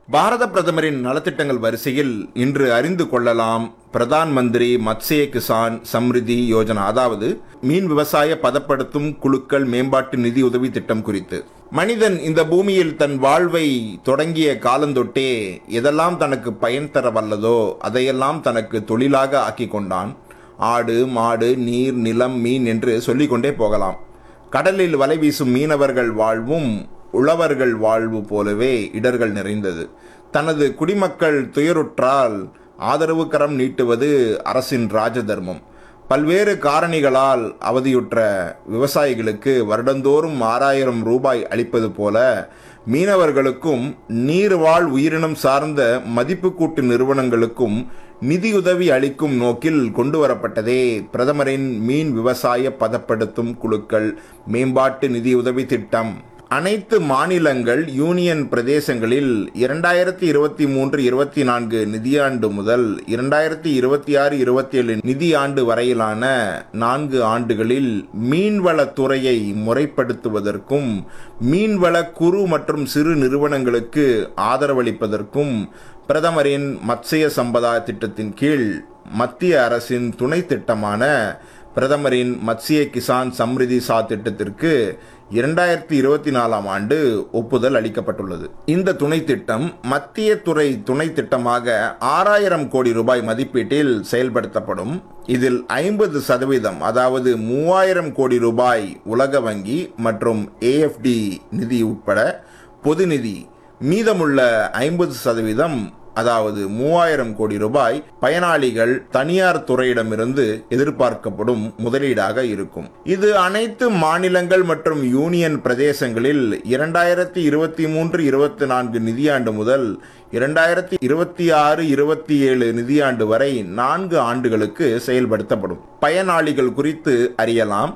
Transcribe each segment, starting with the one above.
பாரத பிரதமரின் நலத்திட்டங்கள் வரிசையில் இன்று அறிந்து கொள்ளலாம் பிரதான் மந்திரி மத்ஸ்ய கிசான் சம்ரிதி யோஜனா அதாவது மீன் விவசாய பதப்படுத்தும் குழுக்கள் மேம்பாட்டு நிதி உதவி திட்டம் குறித்து மனிதன் இந்த பூமியில் தன் வாழ்வை தொடங்கிய காலந்தொட்டே எதெல்லாம் தனக்கு பயன் தர வல்லதோ அதையெல்லாம் தனக்கு தொழிலாக ஆக்கிக் கொண்டான் ஆடு மாடு நீர் நிலம் மீன் என்று சொல்லிக்கொண்டே போகலாம் கடலில் வலை வீசும் மீனவர்கள் வாழ்வும் உழவர்கள் வாழ்வு போலவே இடர்கள் நிறைந்தது தனது குடிமக்கள் துயருற்றால் ஆதரவு கரம் நீட்டுவது அரசின் ராஜதர்மம் பல்வேறு காரணிகளால் அவதியுற்ற விவசாயிகளுக்கு வருடந்தோறும் ஆறாயிரம் ரூபாய் அளிப்பது போல மீனவர்களுக்கும் நீர்வாழ் உயிரினம் சார்ந்த மதிப்பு கூட்டு நிறுவனங்களுக்கும் நிதியுதவி அளிக்கும் நோக்கில் கொண்டு வரப்பட்டதே பிரதமரின் மீன் விவசாய பதப்படுத்தும் குழுக்கள் மேம்பாட்டு நிதியுதவி திட்டம் அனைத்து மாநிலங்கள் யூனியன் பிரதேசங்களில் இரண்டாயிரத்தி இருபத்தி மூன்று இருபத்தி நான்கு நிதியாண்டு முதல் இரண்டாயிரத்தி இருபத்தி ஆறு இருபத்தி ஏழு நிதியாண்டு வரையிலான நான்கு ஆண்டுகளில் மீன்வளத்துறையை முறைப்படுத்துவதற்கும் மீன்வள குறு மற்றும் சிறு நிறுவனங்களுக்கு ஆதரவளிப்பதற்கும் பிரதமரின் மத்ஸ்ய சம்பதா திட்டத்தின் கீழ் மத்திய அரசின் துணை திட்டமான பிரதமரின் மத்ஸ்ய கிசான் சம்ரிதி சா திட்டத்திற்கு இரண்டாயிரத்தி இருபத்தி நாலாம் ஆண்டு ஒப்புதல் அளிக்கப்பட்டுள்ளது இந்த துணை திட்டம் மத்திய துறை துணை திட்டமாக ஆறாயிரம் கோடி ரூபாய் மதிப்பீட்டில் செயல்படுத்தப்படும் இதில் ஐம்பது சதவீதம் அதாவது மூவாயிரம் கோடி ரூபாய் உலக வங்கி மற்றும் ஏஎஃப்டி நிதி உட்பட பொது நிதி மீதமுள்ள ஐம்பது சதவீதம் அதாவது மூவாயிரம் கோடி ரூபாய் பயனாளிகள் தனியார் துறையிடமிருந்து எதிர்பார்க்கப்படும் முதலீடாக இருக்கும் இது அனைத்து மாநிலங்கள் மற்றும் யூனியன் பிரதேசங்களில் இரண்டாயிரத்தி இருபத்தி மூன்று இருபத்தி நான்கு நிதியாண்டு முதல் இரண்டாயிரத்தி இருபத்தி ஆறு இருபத்தி ஏழு நிதியாண்டு வரை நான்கு ஆண்டுகளுக்கு செயல்படுத்தப்படும் பயனாளிகள் குறித்து அறியலாம்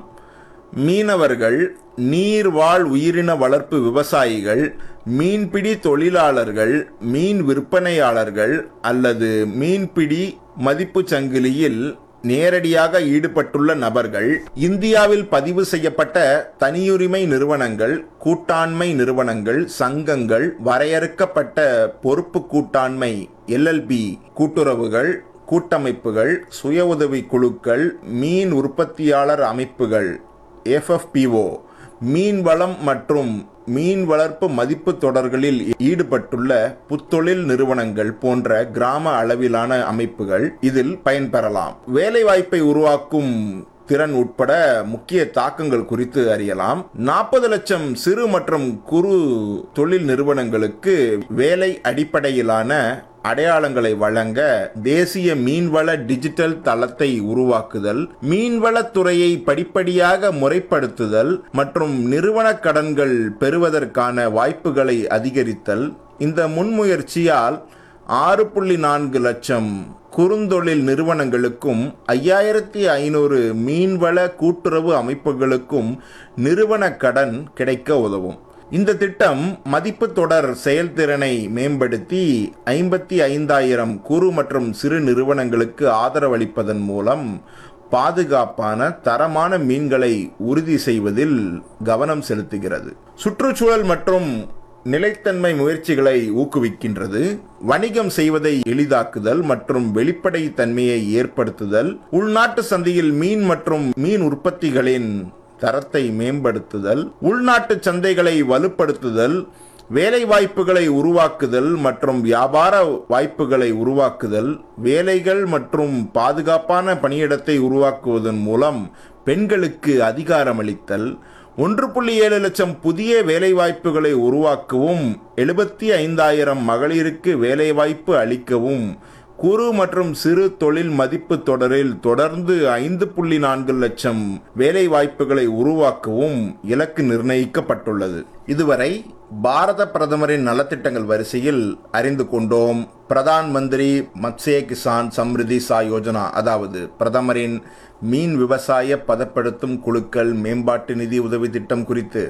மீனவர்கள் நீர்வாழ் உயிரின வளர்ப்பு விவசாயிகள் மீன்பிடி தொழிலாளர்கள் மீன் விற்பனையாளர்கள் அல்லது மீன்பிடி மதிப்பு சங்கிலியில் நேரடியாக ஈடுபட்டுள்ள நபர்கள் இந்தியாவில் பதிவு செய்யப்பட்ட தனியுரிமை நிறுவனங்கள் கூட்டாண்மை நிறுவனங்கள் சங்கங்கள் வரையறுக்கப்பட்ட பொறுப்பு கூட்டாண்மை எல்எல்பி கூட்டுறவுகள் கூட்டமைப்புகள் சுய உதவி குழுக்கள் மீன் உற்பத்தியாளர் அமைப்புகள் எஃப்எஃபிஓ மீன் வளம் மற்றும் மீன் வளர்ப்பு மதிப்பு தொடர்களில் ஈடுபட்டுள்ள புத்தொழில் நிறுவனங்கள் போன்ற கிராம அளவிலான அமைப்புகள் இதில் பயன்பெறலாம் வேலைவாய்ப்பை உருவாக்கும் திறன் உட்பட முக்கிய தாக்கங்கள் குறித்து அறியலாம் நாற்பது லட்சம் சிறு மற்றும் குறு தொழில் நிறுவனங்களுக்கு வேலை அடிப்படையிலான அடையாளங்களை வழங்க தேசிய மீன்வள டிஜிட்டல் தளத்தை உருவாக்குதல் மீன்வளத்துறையை படிப்படியாக முறைப்படுத்துதல் மற்றும் நிறுவன கடன்கள் பெறுவதற்கான வாய்ப்புகளை அதிகரித்தல் இந்த முன்முயற்சியால் ஆறு புள்ளி நான்கு லட்சம் குறுந்தொழில் நிறுவனங்களுக்கும் ஐயாயிரத்தி ஐநூறு மீன்வள கூட்டுறவு அமைப்புகளுக்கும் நிறுவன கடன் கிடைக்க உதவும் இந்த திட்டம் மதிப்பு தொடர் செயல்திறனை மேம்படுத்தி ஐம்பத்தி ஐந்தாயிரம் குறு மற்றும் சிறு நிறுவனங்களுக்கு ஆதரவளிப்பதன் மூலம் பாதுகாப்பான தரமான மீன்களை உறுதி செய்வதில் கவனம் செலுத்துகிறது சுற்றுச்சூழல் மற்றும் நிலைத்தன்மை முயற்சிகளை ஊக்குவிக்கின்றது வணிகம் செய்வதை எளிதாக்குதல் மற்றும் வெளிப்படை தன்மையை ஏற்படுத்துதல் உள்நாட்டு சந்தையில் மீன் மற்றும் மீன் உற்பத்திகளின் தரத்தை மேம்படுத்துதல் உள்நாட்டு சந்தைகளை வலுப்படுத்துதல் வேலை வாய்ப்புகளை உருவாக்குதல் மற்றும் வியாபார வாய்ப்புகளை உருவாக்குதல் வேலைகள் மற்றும் பாதுகாப்பான பணியிடத்தை உருவாக்குவதன் மூலம் பெண்களுக்கு அதிகாரமளித்தல் ஒன்று புள்ளி ஏழு லட்சம் புதிய வேலைவாய்ப்புகளை உருவாக்கவும் எழுபத்தி ஐந்தாயிரம் மகளிருக்கு வேலைவாய்ப்பு அளிக்கவும் குறு மற்றும் சிறு தொழில் மதிப்பு தொடரில் தொடர்ந்து ஐந்து புள்ளி நான்கு லட்சம் வேலை வாய்ப்புகளை உருவாக்கவும் இலக்கு நிர்ணயிக்கப்பட்டுள்ளது இதுவரை பாரத பிரதமரின் நலத்திட்டங்கள் வரிசையில் அறிந்து கொண்டோம் பிரதான் மந்திரி மத்ஸ்ய கிசான் சம்ரிதி சா யோஜனா அதாவது பிரதமரின் மீன் விவசாய பதப்படுத்தும் குழுக்கள் மேம்பாட்டு நிதி உதவி திட்டம் குறித்து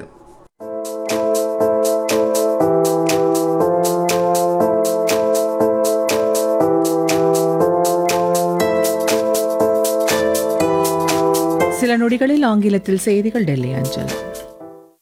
சில நொடிகளில் ஆங்கிலத்தில் செய்திகள் டெல்லி அஞ்சல்